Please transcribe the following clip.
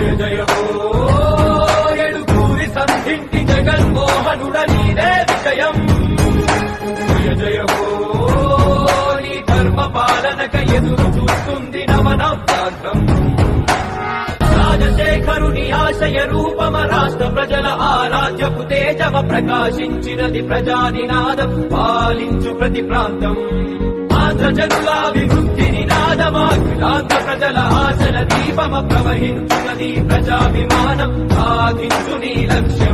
జయ జయ హో ఎడుకూరి సంధింటి జగన్మోహనుడ నీదే విజయం జయ జయ హో నీ ధర్మ పాలనక ఎదురు చూస్తుంది నవనవ్యాంతం రాజశేఖరుని ఆశయ రూపమ రాష్ట్ర ప్రజల ఆరాధ్యపు తేజవ ప్రకాశించినది ప్రజానినాదం పాలించు ప్రతి ప్రాంతం ఆంధ్ర జనుల అభివృద్ధి నినాదమా ఆంధ్ర ప్రజల ఆశల దీపమ ప్రవహించునది ప్రజాభిమానం సాధించు నీ లక్ష్యం